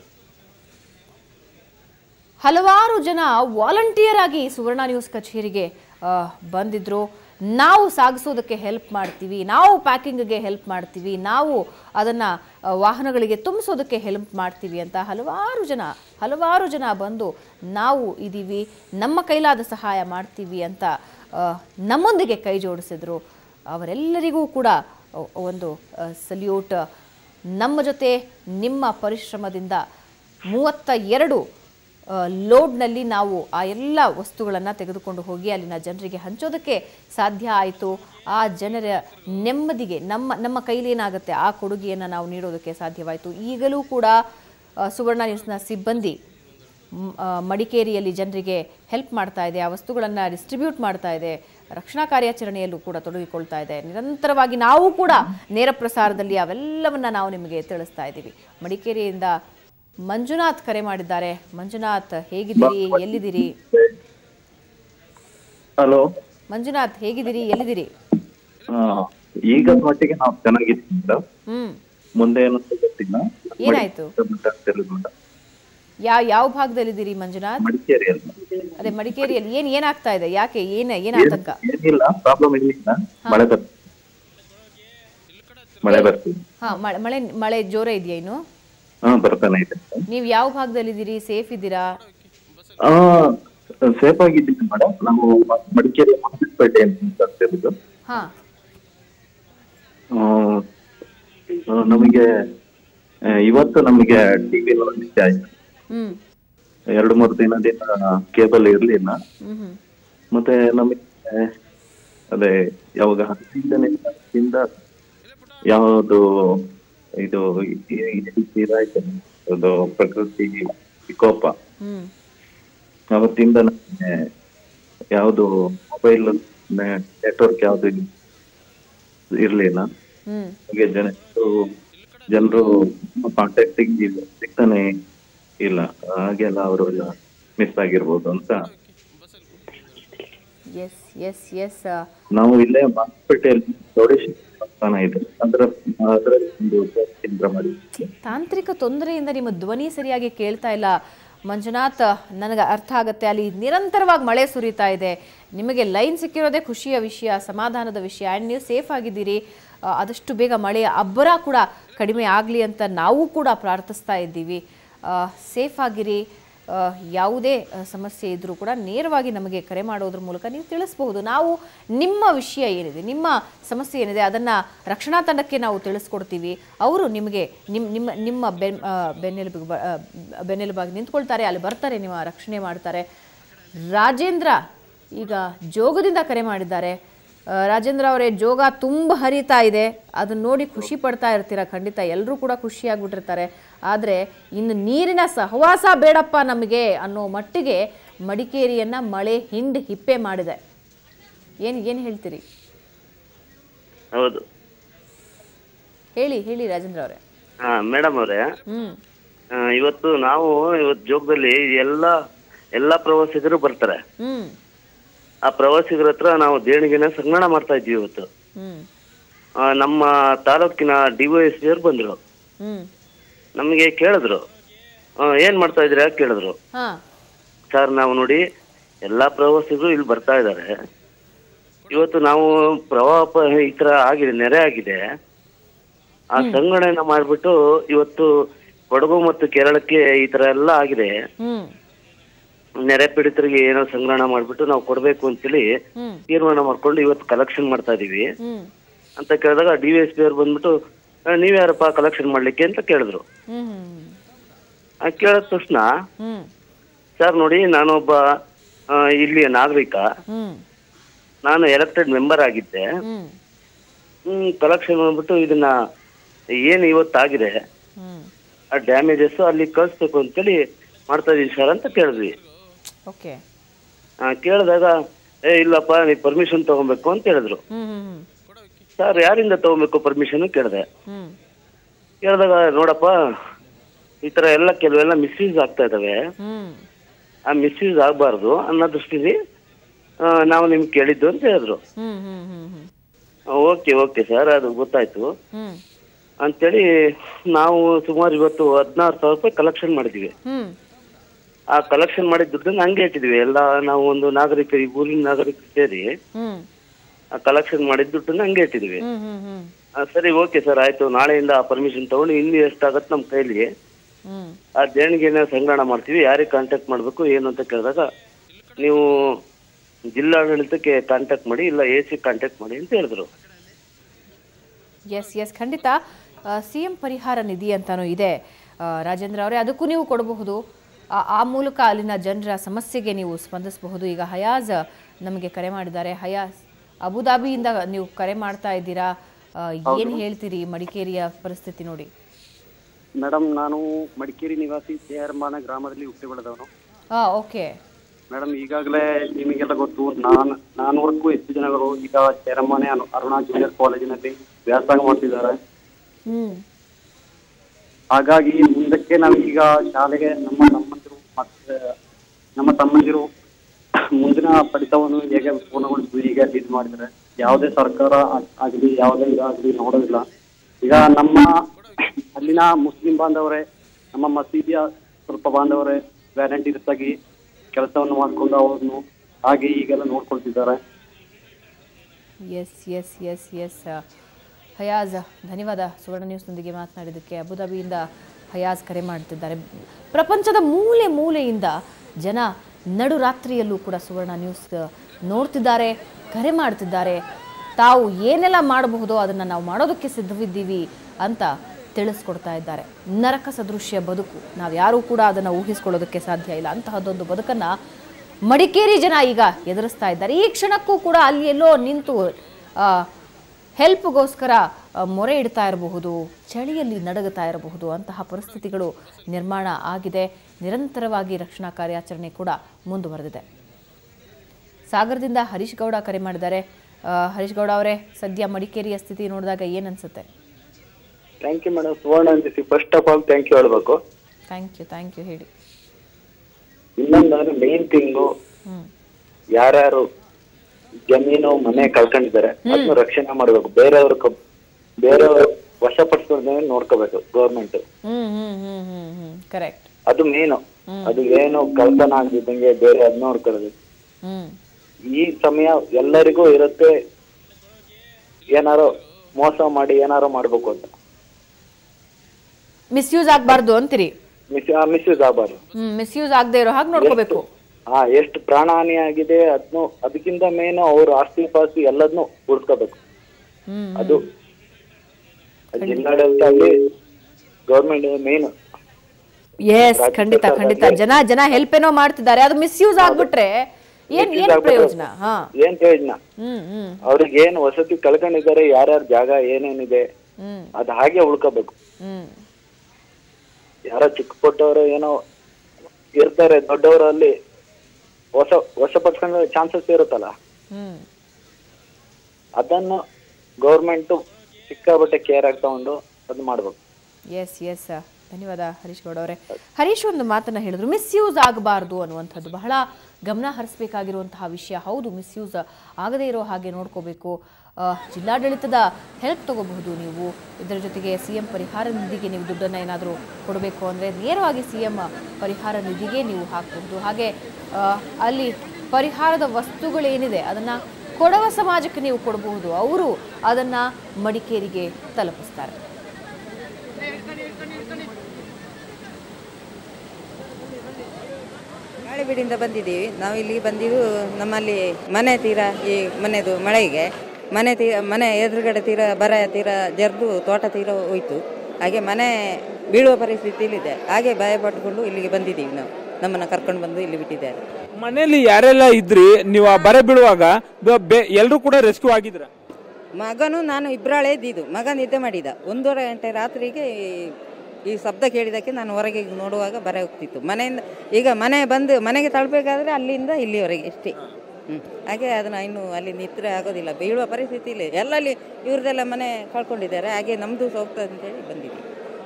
ಹಲವಾರು ಜನ ವಾಲಂಟಿಯರ್ ಆಗಿ ಸುವರ್ಣ ನ್ಯೂಸ್ ಕಚೇರಿಗೆ ಆ, ಬಂದಿದ್ರು ನಾವು ಸಾಗಿಸೋದಕ್ಕೆ ಹೆಲ್ಪ್ ಮಾಡ್ತೀವಿ ನಾವು ಪ್ಯಾಕಿಂಗ್ಗೆ ಹೆಲ್ಪ್ ಮಾಡ್ತೀವಿ ನಾವು ಅದನ್ನು ವಾಹನಗಳಿಗೆ ತುಂಬಿಸೋದಕ್ಕೆ ಹೆಲ್ಪ್ ಮಾಡ್ತೀವಿ ಅಂತ ಹಲವಾರು ಜನ ಹಲವಾರು ಜನ ಬಂದು ನಾವು ಇದ್ದೀವಿ ನಮ್ಮ ಕೈಲಾದ ಸಹಾಯ ಮಾಡ್ತೀವಿ ಅಂತ ಆ, ನಮ್ಮೊಂದಿಗೆ ಕೈ ಜೋಡಿಸಿದ್ರು ಅವರೆಲ್ಲರಿಗೂ ಕೂಡ ಒ- ಒಂದು ಸಲ್ಯೂಟ್ ನಮ್ಮ ಜೊತೆ ನಿಮ್ಮ ಪರಿಶ್ರಮದಿಂದ ಮೂವತ್ತ ಎರಡು ಆ, ಲೋಡ್ನಲ್ಲಿ ನಾವು ಆ ಎಲ್ಲ ವಸ್ತುಗಳನ್ನು ತೆಗೆದುಕೊಂಡು ಹೋಗಿ ಅಲ್ಲಿನ ಜನರಿಗೆ ಹಂಚೋದಕ್ಕೆ ಸಾಧ್ಯ ಆಯಿತು ಆ ಜನರ ನೆಮ್ಮದಿಗೆ ನಮ್ಮ ನಮ್ಮ ಕೈಲೇನಾಗುತ್ತೆ ಆ ಕೊಡುಗೆಯನ್ನು ನಾವು ನೀಡೋದಕ್ಕೆ ಸಾಧ್ಯವಾಯಿತು ಈಗಲೂ ಕೂಡ ಆ, ಸುವರ್ಣ ನ್ಯೂಸ್ನ ಸಿಬ್ಬಂದಿ ಮ್, ಆ, ಮಡಿಕೇರಿಯಲ್ಲಿ ಜನರಿಗೆ ಹೆಲ್ಪ್ ಮಾಡ್ತಾ ಇದೆ ಆ ವಸ್ತುಗಳನ್ನು ಡಿಸ್ಟ್ರಿಬ್ಯೂಟ್ ಮಾಡ್ತಾ ಇದೆ ರಕ್ಷಣಾ ಕಾರ್ಯಾಚರಣೆಯಲ್ಲೂ ಕೂಡ ತೊಡಗಿಕೊಳ್ತಾ ಇದೆ ನಿರಂತರವಾಗಿ ನಾವು ಕೂಡ ನೇರ ಪ್ರಸಾರದಲ್ಲಿ ಅವೆಲ್ಲವನ್ನ ನಾವು ನಿಮಗೆ ತಿಳಿಸ್ತಾ ಇದ್ದೀವಿ ಮಡಿಕೇರಿಯಿಂದ ಮಂಜುನಾಥ್ ಕರೆ ಮಾಡಿದ್ದಾರೆ ಮಂಜುನಾಥ್ ಹೇಗಿದ್ದೀರಿ ಎಲ್ಲಿದ್ದೀರಿ ಹಲೋ ಮಂಜುನಾಥ್ ಹೇಗಿದ್ದೀರಿ ಎಲ್ಲಿದ್ದೀರಿ ಈಗ ಮಟ್ಟಿಗೆ ನಾವು ಚೆನ್ನಾಗಿದ್ದೀವಿ ಮೇಡಮ್ ಹ್ಮ್ ಮುಂದೆ ಏನು ಗೊತ್ತಿಲ್ಲ ಏನಾಯ್ತು ಮೇಡಮ್ ಯಾವ ಯಾವ ಭಾಗದಲ್ಲಿದ್ದೀರಿ ಮಂಜುನಾಥ್ ಮಡಿಕೇರಿಯಲ್ಲಿ ಅದೇ ಮಡಿಕೇರಿಯಲ್ಲಿ ಏನ್ ಏನಾಗ್ತಾ ಇದೆ ಯಾಕೆ ಏನ ಏನ್ ಆತಂಕ ಏನಿಲ್ಲ ಪ್ರಾಬ್ಲಮ್ ಏನಿಲ್ಲ ಮಳೆ ಬರ್ ಮಳೆ ಬರ್ತಿದೆ ಹಾ ಮಳೆ ಮಳೆ ಮಳೆ ಜೋರ ಇದೆಯಾ ಇನ್ನು ಹಾ ಬರ್ತಾನೆ ಇದೆ ನೀವು ಯಾವ ಭಾಗದಲ್ಲಿದ್ದೀರಿ ಸೇಫ್ ಇದ್ದೀರಾ ಆ ಸೇಫ್ ಆಗಿದ್ದೀನಿ ಮೇಡಮ್ ನಾವು ಮಡಿಕೇರಿ ಮಾರ್ಕೆಟ್ಪೇಟೆ ಅಂತ ಮಾತಾಡ್ತಿರೋದು ಹಾ ಆ, ಆ, ನಮಗೆ ಆ, ಇವತ್ತು ನಮಗೆ ಟಿವಿ ನೋಡ್ಲಿಕ್ಕೆ ಆಯ್ತು ಹ್ಮ್ ಎರಡು ಮೂರು ದಿನದಿಂದ ಕೇಬಲ್ ಇರ್ಲಿಲ್ಲ ಹ್ಮ್ ಹ್ಮ್ ಮತ್ತೆ ನಮಗೆ ಅದೇ ಯಾವಾಗ ಹತ್ತಿಂದ ಯಾವುದು ಇದು ಇದಾಯ್ತು ಅದು ಪ್ರಕೃತಿ ವಿಕೋಪ ಹ್ಮ್ ಅವತ್ತಿಂದ ನಮಗೆ ಯಾವುದು ಮೊಬೈಲ್ ನೆಟ್ವರ್ಕ್ ಯಾವುದು ಇರ್ಲಿಲ್ಲ ಹ್ಮ್ ಹಾಗೆ ಜನರು ಜನರು ಕಾಂಟ್ಯಾಕ್ಟಿಂಗ್ ಸಿಗ್ತಾನೆ ಇಲ್ಲ ಹಾಗೆಲ್ಲ ಅವರು ಮಿಸ್ ಆಗಿರ್ಬೋದು ಅಂತ ಎಸ್ ಎಸ್ ಎಸ್ ನಾವು ಇಲ್ಲೇ ಮಾರ್ಕೆಟೆಯಲ್ಲಿ ಡೊನೇಷನ್ ಸ್ಥಾನ ಇದೆ ಅದರ ಅದರ ಒಂದು ಕೇಂದ್ರ ಮಾಡಿ ತಾಂತ್ರಿಕ ತೊಂದರೆಯಿಂದ ನಿಮ್ಮ ಧ್ವನಿ ಸರಿಯಾಗಿ ಕೇಳ್ತಾ ಇಲ್ಲ ಮಂಜುನಾಥ್ ನನಗೆ ಅರ್ಥ ಆಗುತ್ತೆ ಅಲ್ಲಿ ನಿರಂತರವಾಗಿ ಮಳೆ ಸುರಿತಾ ಇದೆ ನಿಮಗೆ ಲೈನ್ ಸಿಕ್ಕಿರೋದೇ ಖುಷಿಯ ವಿಷಯ ಸಮಾಧಾನದ ವಿಷಯ ಆ್ಯಂಡ್ ನೀವು ಸೇಫ್ ಆಗಿದ್ದೀರಿ ಆ, ಆದಷ್ಟು ಬೇಗ ಮಳೆಯ ಅಬ್ಬರ ಕೂಡ ಕಡಿಮೆ ಆಗಲಿ ಅಂತ ನಾವು ಕೂಡ ಪ್ರಾರ್ಥಿಸ್ತಾ ಇದ್ದೀವಿ ಸೇಫ್ ಆಗಿರಿ ಆ, ಯಾವುದೇ ಆ, ಸಮಸ್ಯೆ ಇದ್ದರೂ ಕೂಡ ನೇರವಾಗಿ ನಮಗೆ ಕರೆ ಮಾಡೋದ್ರ ಮೂಲಕ ನೀವು ತಿಳಿಸ್ಬಹುದು ನಾವು ನಿಮ್ಮ ವಿಷಯ ಏನಿದೆ ನಿಮ್ಮ ಸಮಸ್ಯೆ ಏನಿದೆ ಅದನ್ನು ರಕ್ಷಣಾ ತಂಡಕ್ಕೆ ನಾವು ತಿಳಿಸ್ಕೊಡ್ತೀವಿ ಅವರು ನಿಮಗೆ ನಿಮ್ಮ ನಿಮ್ಮ ನಿಮ್ಮ ಬೆನ್ ಆ, ಬೆನ್ನೆಲುಬಿಗೆ ಬ- ಆ, ಬೆನ್ನೆಲುಬಾಗಿ ನಿಂತ್ಕೊಳ್ತಾರೆ ಅಲ್ಲಿ ಬರ್ತಾರೆ ನಿಮ್ಮ ರಕ್ಷಣೆ ಮಾಡ್ತಾರೆ ರಾಜೇಂದ್ರ ಈಗ ಜೋಗದಿಂದ ಕರೆ ಮಾಡಿದ್ದಾರೆ ಆ, ರಾಜೇಂದ್ರ ಅವರೇ ಜೋಗ ತುಂಬ ಹರಿತಾ ಇದೆ ಅದನ್ನ ನೋಡಿ ಖುಷಿ ಪಡ್ತಾ ಇರ್ತೀರ ಖಂಡಿತ ಎಲ್ಲರೂ ಕೂಡ ಖುಷಿಯಾಗ್ಬಿಟ್ಟಿರ್ತಾರೆ ಆದರೆ ಇನ್ನು ನೀರಿನ ಸಹವಾಸ ಬೇಡಪ್ಪ ನಮಗೆ ಅನ್ನೋ ಮಟ್ಟಿಗೆ ಮಡಿಕೇರಿಯನ್ನ ಮಳೆ ಹಿಂಡ್ ಹಿಪ್ಪೆ ಮಾಡಿದೆ ಏನು ಏನು ಹೇಳ್ತೀರಿ ಹೌದು ಹೇಳಿ ಹೇಳಿ ರಾಜೇಂದ್ರ ಅವರೇ ಹಾ ಮೇಡಮ್ ಅವರೇ ಹ್ಮ್ ಇವತ್ತು ನಾವು ಇವತ್ತು ಜೋಗದಲ್ಲಿ ಎಲ್ಲ ಎಲ್ಲಾ ಪ್ರವಾಸಿಗರು ಬರ್ತಾರೆ ಹ್ಮ್ ಆ ಪ್ರವಾಸಿಗರ ಹತ್ರ ನಾವು ದೇಣಿಗೆನ ಸಂಗ್ರಹಣ ಮಾಡ್ತಾ ಇದ್ವಿ ಇವತ್ತು ಹ್ಮ್ ಆ, ನಮ್ಮ ತಾಲೂಕಿನ ಡಿವೈಎಸ್ ಅವ್ರು ಬಂದ್ರು ಹ್ಮ್ ನಮಗೆ ಕೇಳಿದ್ರು ಆ, ಏನ್ ಮಾಡ್ತಾ ಇದ್ದೀರಾ ಕೇಳಿದ್ರು ಹಾ ಸರ್ ನಾವು ನೋಡಿ ಎಲ್ಲಾ ಪ್ರವಾಸಿಗರು ಇಲ್ಲಿ ಬರ್ತಾ ಇದ್ದಾರೆ ಇವತ್ತು ನಾವು ಪ್ರವಾಹ ಈ ತರ ಆಗಿದೆ ನೆರೆ ಆಗಿದೆ ಆ ಸಂಗ್ರಹಣೆನ ಮಾಡ್ಬಿಟ್ಟು ಇವತ್ತು ಕೊಡಗು ಮತ್ತು ಕೇರಳಕ್ಕೆ ಈ ತರ ಎಲ್ಲ ಆಗಿದೆ ಹ್ಮ್ ನೆರೆ ಪೀಡಿತರಿಗೆ ಏನೋ ಸಂಗ್ರಹಣ ಮಾಡ್ಬಿಟ್ಟು ನಾವು ಕೊಡ್ಬೇಕು ಅಂತೇಳಿ ಹ್ಮ್ ತೀರ್ಮಾನ ಮಾಡ್ಕೊಂಡು ಇವತ್ತು ಕಲೆಕ್ಷನ್ ಮಾಡ್ತಾ ಇದೀವಿ ಹ್ಮ್ ಅಂತ ಕೇಳಿದಾಗ ಡಿ ಎಸ್ ಪಿ ಅವ್ರು ಬಂದ್ಬಿಟ್ಟು "ಆ, ನೀವ್ಯಾರಪ್ಪ ಕಲೆಕ್ಷನ್ ಮಾಡ್ಲಿಕ್ಕೆ ಅಂತ ಕೇಳಿದ್ರು ಹ್ಮ್ ಹ್ಮ್ ಆ ಕೇಳಿದ ತಕ್ಷಣ ಹ್ಮ್ ಸರ್ ನೋಡಿ ನಾನೊಬ್ಬ ಆ, ಇಲ್ಲಿಯ ನಾಗರಿಕ ಹ್ಮ್ ನಾನು ಎಲೆಕ್ಟೆಡ್ ಮೆಂಬರ್ ಆಗಿದ್ದೆ ಹ್ಮ್ ಹ್ಮ್ ಕಲೆಕ್ಷನ್ ಮಾಡ್ಬಿಟ್ಟು ಇದನ್ನ ಏನು ಇವತ್ತಾಗಿದೆ ಹ್ಮ್ ಆ ಡ್ಯಾಮೇಜಸ್ ಅಲ್ಲಿ ಕಳಿಸ್ಬೇಕು ಅಂತೇಳಿ ಮಾಡ್ತಾ ಇದೀವಿ ಸರ್ ಅಂತ ಕೇಳಿದ್ವಿ ಓಕೆ ಆ, ಕೇಳಿದಾಗ ಏ ಇಲ್ಲಪ್ಪ ನೀವು ಪರ್ಮಿಷನ್ ತಗೊಬೇಕು ಅಂತ ಹೇಳಿದ್ರು ಹ್ಮ್ ಹ್ಮ್ ಸರ್ ಯಾರಿಂದ ತಗೊಬೇಕು ಪರ್ಮಿಷನ್ ಕೇಳಿದೆ ಹ್ಮ್ ಕೇಳಿದಾಗ ನೋಡಪ್ಪ ಈ ತರ ಎಲ್ಲ ಕೆಲವೆಲ್ಲ ಮಿಸ್ಯೂಸ್ ಆಗ್ತಾ ಇದಾವೆ ಹ್ಮ್ ಆ ಮಿಸ್ಯೂಸ್ ಆಗಬಾರ್ದು ಅನ್ನೋ ದೃಷ್ಟಿಲಿ ಆ, ನಾವು ನಿಮ್ಗೆ ಕೇಳಿದ್ದು ಅಂತ ಹೇಳಿದ್ರು hmm hmm hmm hmm okay okay sir ಅದು ಗೊತ್ತಾಯ್ತು ಹ್ಮ್ ಅಂತೇಳಿ ನಾವು ಸುಮಾರು ಇವತ್ತು ಹದಿನಾರು ಸಾವಿರ ರೂಪಾಯಿ ಕಲೆಕ್ಷನ್ ಮಾಡಿದ್ವಿ ಹ್ಮ್ ಆ ಕಲೆಕ್ಷನ್ ಮಾಡಿದ ದುಡ್ಡನ್ನ ಹಂಗೆ ಇಟ್ಟಿದ್ವಿ ಎಲ್ಲ ನಾವು ಒಂದು ನಾಗರಿಕರು ಈ ಊರಿನ ನಾಗರಿಕರು ಸೇರಿ ಹ್ಮ್ ಆ ಕಲೆಕ್ಷನ್ ಮಾಡಿದ ದುಡ್ಡನ್ನ ಹಂಗೆ ಇಟ್ಟಿದ್ವಿ ಹ್ಮ್ ಹ್ಮ್ ಹ್ಮ್ ಆ, ಸರಿ ಓಕೆ ಸರ್ ಆಯ್ತು ನಾಳೆಯಿಂದ ಆ ಪರ್ಮಿಷನ್ ತಗೊಂಡು ಇನ್ನು ಎಷ್ಟಾಗತ್ತೆ ನಮ್ಮ ಕೈಲಿ ಹ್ಮ್ ಆ ದೇಣಿಗೆನ ಸಂಗ್ರಹಣ ಮಾಡ್ತೀವಿ ಯಾರಿಗೆ ಕಾಂಟ್ಯಾಕ್ಟ್ ಮಾಡಬೇಕು ಏನು ಅಂತ ಕೇಳಿದಾಗ ನೀವು ಜಿಲ್ಲಾಡಳಿತಕ್ಕೆ ಕಾಂಟ್ಯಾಕ್ಟ್ ಮಾಡಿ ಇಲ್ಲ ಎ ಸಿ ಕಾಂಟ್ಯಾಕ್ಟ್ ಮಾಡಿ ಅಂತ ಹೇಳಿದ್ರು ಎಸ್ ಎಸ್ ಖಂಡಿತ ಸಿ ಎಂ ಪರಿಹಾರ ನಿಧಿ ಅಂತಾನೂ ಇದೆ ಆ, ರಾಜೇಂದ್ರ ಅವರೇ ಅದಕ್ಕೂ ನೀವು ಕೊಡಬಹುದು ಆ- ಆ ಮೂಲಕ ಅಲ್ಲಿನ ಜನರ ಸಮಸ್ಯೆಗೆ ನೀವು ಸ್ಪಂದಿಸಬಹುದು ಈಗ ಹಯಾಜ್ ನಮಗೆ ಕರೆ ಮಾಡಿದ್ದಾರೆ ಹಯಾಜ್ ಅಬುದಾಬಿಯಿಂದ ನೀವು ಕರೆ ಮಾಡ್ತಾ ಇದ್ದೀರಾ ಏನು ಹೇಳ್ತೀರಿ ಮಡಿಕೇರಿಯ ಪರಿಸ್ಥಿತಿ ನೋಡಿ ಮೇಡಮ್ ನಾನು ಮಡಿಕೇರಿ ನಿವಾಸಿ ಸೇರ್ಮಾನ ಗ್ರಾಮದಲ್ಲಿ ಹುಟ್ಟಿ ಬೆಳೆದವನು ಹಾಂ ಓಕೆ ಮೇಡಮ್ ಈಗಾಗಲೇ ನಿಮಗೆಲ್ಲ ಗೊತ್ತು ನಾನ್ ನಾನೂರಕ್ಕೂ ಹೆಚ್ಚು ಜನಗಳು ಈಗ ಚೆರಮನೆ ಅನು- ಅರುಣಾ ಜೂನಿಯರ್ ಕಾಲೇಜಿನಲ್ಲಿ ವ್ಯಾಸಂಗ ಮಾಡ್ತಿದ್ದಾರೆ ಹ್ಮ್ ಹಾಗಾಗಿ ಮುಂದಕ್ಕೆ ನಾವೀಗ ಶಾಲೆಗೆ ನಮ್ಮ ತಮ್ಮಂದಿರು ಮತ್ತೆ ನಮ್ಮ ತಮ್ಮಂದಿರು ಮುಂದಿನ ಫಲಿತವನ್ನು ಹೇಗೆ ಪೂರ್ಣಗೊಳಿಸುವುದು ಈಗ ಇದು ಮಾಡಿದ್ದಾರೆ ಯಾವುದೇ ಸರ್ಕಾರ ಆ- ಆಗಲಿ ಯಾವುದೇ ಇದಾಗಲಿ ನೋಡೋದಿಲ್ಲ ಈಗ ನಮ್ಮ ಅಲ್ಲಿನ ಮುಸ್ಲಿಂ ಬಾಂಧವರೇ ನಮ್ಮ ಮಸೀದಿಯ ಸ್ವಲ್ಪ ಬಾಂಧವರೇ ವ್ಯಾರಂಟೀರ್ಸ್ ಆಗಿ ಕೆಲಸವನ್ನು ಮಾಡಿಕೊಂಡು ಅವ್ರನ್ನು ಹಾಗೆ ಈಗೆಲ್ಲ ನೋಡ್ಕೊಳ್ತಿದ್ದಾರೆ ಎಸ್ ಎಸ್ ಎಸ್ ಎಸ್ ಹಯಾಜ್ ಧನ್ಯವಾದ ಸುವರ್ಣ ನ್ಯೂಸ್ನೊಂದಿಗೆ ಮಾತನಾಡಿದ್ದಕ್ಕೆ ಅಬುದಾಬಿಯಿಂದ ಹಯಾಜ್ ಕರೆ ಮಾಡ್ತಿದ್ದಾರೆ ಪ್ರಪಂಚದ ಮೂಲೆ ಮೂಲೆಯಿಂದ ಜನ ನಡುರಾತ್ರಿಯಲ್ಲೂ ಕೂಡ ಸುವರ್ಣ ನ್ಯೂಸ್ ನೋಡ್ತಿದ್ದಾರೆ ಕರೆ ಮಾಡ್ತಿದ್ದಾರೆ ತಾವು ಏನೆಲ್ಲ ಮಾಡಬಹುದೋ ಅದನ್ನು ನಾವು ಮಾಡೋದಕ್ಕೆ ಸಿದ್ಧವಿದ್ದೀವಿ ಅಂತ ತಿಳಿಸ್ಕೊಡ್ತಾ ಇದ್ದಾರೆ ನರಕ ಸದೃಶ್ಯ ಬದುಕು ನಾವು ಯಾರೂ ಕೂಡ ಅದನ್ನು ಊಹಿಸ್ಕೊಳ್ಳೋದಕ್ಕೆ ಸಾಧ್ಯ ಇಲ್ಲ ಅಂತಹದ್ದೊಂದು ಬದುಕನ್ನು ಮಡಿಕೇರಿ ಜನ ಈಗ ಎದುರಿಸ್ತಾ ಇದ್ದಾರೆ ಈ ಕ್ಷಣಕ್ಕೂ ಕೂಡ ಅಲ್ಲಿ ಎಲ್ಲೋ ನಿಂತು ಆ, ಹೆಲ್ಪ್ಗೋಸ್ಕರ ಆ, ಮೊರೆ ಇಡ್ತಾ ಇರಬಹುದು ಚಳಿಯಲ್ಲಿ ನಡಗುತ್ತಾ ಇರಬಹುದು ಅಂತಹ ಪರಿಸ್ಥಿತಿಗಳು ನಿರ್ಮಾಣ ಆಗಿದೆ ನಿರಂತರವಾಗಿ ರಕ್ಷಣಾ ಕಾರ್ಯಾಚರಣೆ ಕೂಡ ಮುಂದುವರೆದಿದೆ ಸಾಗರದಿಂದ ಹರೀಶ್ ಗೌಡ ಕರೆ ಮಾಡಿದ್ದಾರೆ ಆ, ಹರೀಶ್ ಗೌಡ ಅವರೇ ಸದ್ಯ ಮಡಿಕೇರಿಯ ಸ್ಥಿತಿ ನೋಡಿದಾಗ ಏನನ್ಸುತ್ತೆ ಥ್ಯಾಂಕ್ ಯು ಮೇಡಮ್ ಸುವರ್ಣ ಅಂದಿಸಿ first of all thank you ಹೇಳ್ಬೇಕು ಥ್ಯಾಂಕ್ ಯು ಥ್ಯಾಂಕ್ ಯು ಹೇಳಿ ಇನ್ನೊಂದು ಮೇನ್ ಥಿಂಗು ಹ್ಮ್ ಯಾರ್ಯಾರು ಜಮೀನು ಮನೆ ಕಳ್ಕೊಂಡಿದ್ದಾರೆ ಅದನ್ನು ರಕ್ಷಣೆ ಮಾಡ್ಬೇಕು ಬೇರೆಯವ್ರ ಕ- ಬೇರೆಯವ್ರ ವಶಪಡಿಸ್ಕೊಂಡ ನೋಡ್ಕೋಬೇಕು government hmm hmm hmm hmm hmm correct ಅದು ಮೇನು ಅದು ಏನು ಕಳ್ತನ ಆಗ್ದಿದ್ದಂಗೆ ಬೇರೆ ಅದ್ ನೋಡ್ಕೊಳ್ಳೋದು ಹ್ಮ್ ಈ ಸಮಯ ಎಲ್ಲರಿಗೂ ಇರುತ್ತೆ ಏನಾರೋ ಮೋಸ ಮಾಡಿ ಏನಾರೋ ಮಾಡ್ಬೇಕು ಅಂತ ಮಿಸ್ಯೂಸ್ ಆಗಬಾರ್ದು ಅಂತೀರಿ ಮಿಸ್ ಮಿಸ್ಯೂಸ್ ಆಗಬಾರ್ದು ಹ್ಮ್ ಮಿಸ್ಯೂಸ್ ಆಗದೆ ಇರೋ ಹಾಗೆ ನೋಡ್ಕೋಬೇಕು ಹಾ ಎಷ್ಟು ಪ್ರಾಣಹಾನಿ ಆಗಿದೆ ಅದನ್ನು ಅದಕ್ಕಿಂತ ಮೇನು ಅವ್ರ ಆಸ್ತಿ ಪಾಸ್ತಿ ಎಲ್ಲದನ್ನು ಉಳಿಸ್ಕೋಬೇಕು ಹ್ಮ್ ಅದು ಜಿಲ್ಲಾಡಳಿತ ಆಗ್ಲಿ ಗೌರ್ಮೆಂಟ್ ಮೇನ್ ಎಸ್ ಖಂಡಿತ ಖಂಡಿತ ಜನ ಜನ ಹೆಲ್ಪ್ ಏನೋ ಮಾಡ್ತಿದ್ದಾರೆ ಅದು ಮಿಸ್ಯೂಸ್ ಆಗ್ಬಿಟ್ರೆ ಏನ್ ಏನ್ ಪ್ರಯೋಜನ ಹಾ ಏನ್ ಪ್ರಯೋಜನ ಹ್ಮ್ ಹ್ಮ್ ಅವ್ರಿಗೆ ಏನ್ ವಸತಿ ಕಳ್ಕೊಂಡಿದ್ದಾರೆ ಯಾರ್ಯಾರ ಜಾಗ ಏನೇನಿದೆ ಹ್ಮ್ ಅದ್ ಹಾಗೆ ಉಳ್ಕೋಬೇಕು ಹ್ಮ್ ಯಾರೋ ಚಿಕ್ಕ ಪುಟ್ಟವರು ಏನೋ ಇರ್ತಾರೆ ದೊಡ್ಡವರು ಅಲ್ಲಿ ಹೊಸ ವಶಪಡಿಸ್ಕೊಂಡ ಚಾನ್ಸಸ್ ಇರುತ್ತಲ್ಲ ಹ್ಮ್ ಅದನ್ನು ಗೌರ್ಮೆಂಟ್ ಸಿಕ್ಕಾಬಟ್ಟೆ ಕೇರ್ ಆಗಿ ತಗೊಂಡು ಅದ್ ಮಾಡ್ಬೇಕು ಎಸ್ ಎಸ್ ಧನ್ಯವಾದ ಹರೀಶ್ ಗೌಡ ಅವರೇ ಹರೀಶ್ ಒಂದು ಮಾತನ್ನ ಹೇಳಿದ್ರು ಮಿಸ್ಯೂಸ್ ಆಗಬಾರ್ದು ಅನ್ನುವಂಥದ್ದು ಬಹಳ ಗಮನ ಹರಿಸಬೇಕಾಗಿರುವಂತಹ ವಿಷಯ ಹೌದು ಮಿಸ್ಯೂಸ್ ಆಗದೇ ಇರೋ ಹಾಗೆ ನೋಡ್ಕೋಬೇಕು ಆ, ಜಿಲ್ಲಾಡಳಿತದ ಹೆಲ್ಪ್ ತಗೋಬಹುದು ನೀವು ಇದರ ಜೊತೆಗೆ ಸಿ ಎಂ ಪರಿಹಾರ ನಿಧಿಗೆ ನೀವು ದುಡ್ಡನ್ನು ಏನಾದರೂ ಕೊಡಬೇಕು ಅಂದರೆ ನೇರವಾಗಿ ಸಿ ಎಂ ಪರಿಹಾರ ನಿಧಿಗೆ ನೀವು ಹಾಕಬಹುದು ಹಾಗೆ ಆ, ಅಲ್ಲಿ ಪರಿಹಾರದ ವಸ್ತುಗಳೇನಿದೆ ಅದನ್ನು ಕೊಡವ ಸಮಾಜಕ್ಕೆ ನೀವು ಕೊಡಬಹುದು ಅವರು ಅದನ್ನು ಮಡಿಕೇರಿಗೆ ತಲುಪಿಸ್ತಾರೆ ಗಾಳಿಬೀಡಿಂದ ಬಂದಿದ್ದೀವಿ ನಾವು ಇಲ್ಲಿಗೆ ಬಂದಿದ್ದು ನಮ್ಮಲ್ಲಿ ಮನೆ ತೀರ ಈ ಮನೆದು ಮಳೆಗೆ ಮನೆ ತೀರ ಮನೆ ಎದುರುಗಡೆ ತೀರ ಬರ ತೀರ ಜರ್ದು ತೋಟ ತೀರ ಹೋಯ್ತು ಹಾಗೆ ಮನೆ ಬೀಳುವ ಪರಿಸ್ಥಿತಿಯಲ್ಲಿದೆ ಹಾಗೆ ಭಯ ಪಟ್ಟುಕೊಂಡು ಇಲ್ಲಿಗೆ ಬಂದಿದ್ದೀವಿ ನಾವು ನಮ್ಮನ್ನು ಕರ್ಕೊಂಡು ಬಂದು ಇಲ್ಲಿ ಬಿಟ್ಟಿದ್ದಾರೆ ಮನೆಯಲ್ಲಿ ಯಾರೆಲ್ಲ ಇದ್ರಿ ನೀವು ಆ ಬರೆ ಬೀಳುವಾಗ ಎಲ್ಲರೂ ಕೂಡ ರೆಸ್ಕ್ಯೂ ಆಗಿದ್ರ ಮಗನು ನಾನು ಇಬ್ಬರಾಳೇ ಇದ್ದಿದ್ದು ಮಗ ನಿದ್ದೆ ಮಾಡಿದ ಒಂದೂವರೆ ಗಂಟೆ ರಾತ್ರಿಗೆ ಈ- ಈ ಶಬ್ದ ಕೇಳಿದಕ್ಕೆ ನಾನು ಹೊರಗೆ ನೋಡುವಾಗ ಬರೆ ಹೋಗ್ತಿತ್ತು ಮನೆಯಿಂದ ಈಗ ಮನೆ ಬಂದು ಮನೆಗೆ ತಳ್ಳಬೇಕಾದ್ರೆ ಅಲ್ಲಿಂದ ಇಲ್ಲಿವರೆಗೆ ಅಷ್ಟೇ ಹ್ಞೂ ಹಾಗೆ ಅದನ್ನು ಇನ್ನು ಅಲ್ಲಿ ನಿದ್ರೆ ಆಗೋದಿಲ್ಲ ಬೀಳುವ ಪರಿಸ್ಥಿತಿ ಇಲ್ಲ ಎಲ್ಲಲ್ಲಿ ಇವ್ರದ್ದೆಲ್ಲ ಮನೆ ಕಳ್ಕೊಂಡಿದ್ದಾರೆ ಹಾಗೆ ನಮ್ಮದು ಸಹ ಹೋಗ್ತದೆ ಅಂತೇಳಿ ಬಂದಿದ್ದೀವಿ